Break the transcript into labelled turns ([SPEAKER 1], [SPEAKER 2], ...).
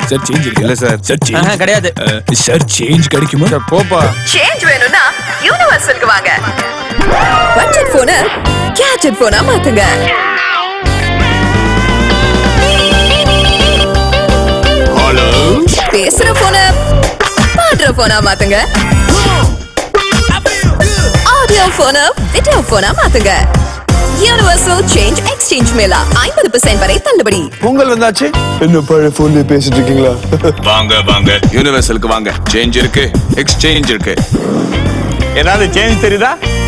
[SPEAKER 1] Sir change இருக்கு
[SPEAKER 2] இல்ல sir.
[SPEAKER 1] Sir
[SPEAKER 3] ஆஹா,
[SPEAKER 1] சேஞ்ச்
[SPEAKER 3] கிடையாது
[SPEAKER 1] சார் சேஞ்ச் கிடைக்குமா
[SPEAKER 2] சார், போப்பா
[SPEAKER 4] சேஞ்ச் வேணும்னா யூனிவர்சலுக்கு வாங்க பட்ஜெட் போன கேட்ஜெட் போனா மாத்துங்க
[SPEAKER 1] ஹலோ
[SPEAKER 4] பேசுற போன பாடுற போனா மாத்துங்க ஆடியோ போன வீடியோ போனா மாத்துங்க யூனிவர்சல் சேஞ்ச் எக்ஸ்சேஞ்ச் மேலா ஐம்பது பர்சன்ட் வரை தள்ளுபடி
[SPEAKER 5] பொங்கல் வந்தாச்சு என்ன பழைய போன்ல பேசிட்டு இருக்கீங்களா
[SPEAKER 1] வாங்க வாங்க யூனிவர்சலுக்கு வாங்க சேஞ்ச் இருக்கு எக்ஸ்சேஞ்ச் இருக்கு
[SPEAKER 6] ஏதாவது சேஞ்ச் தெரியுதா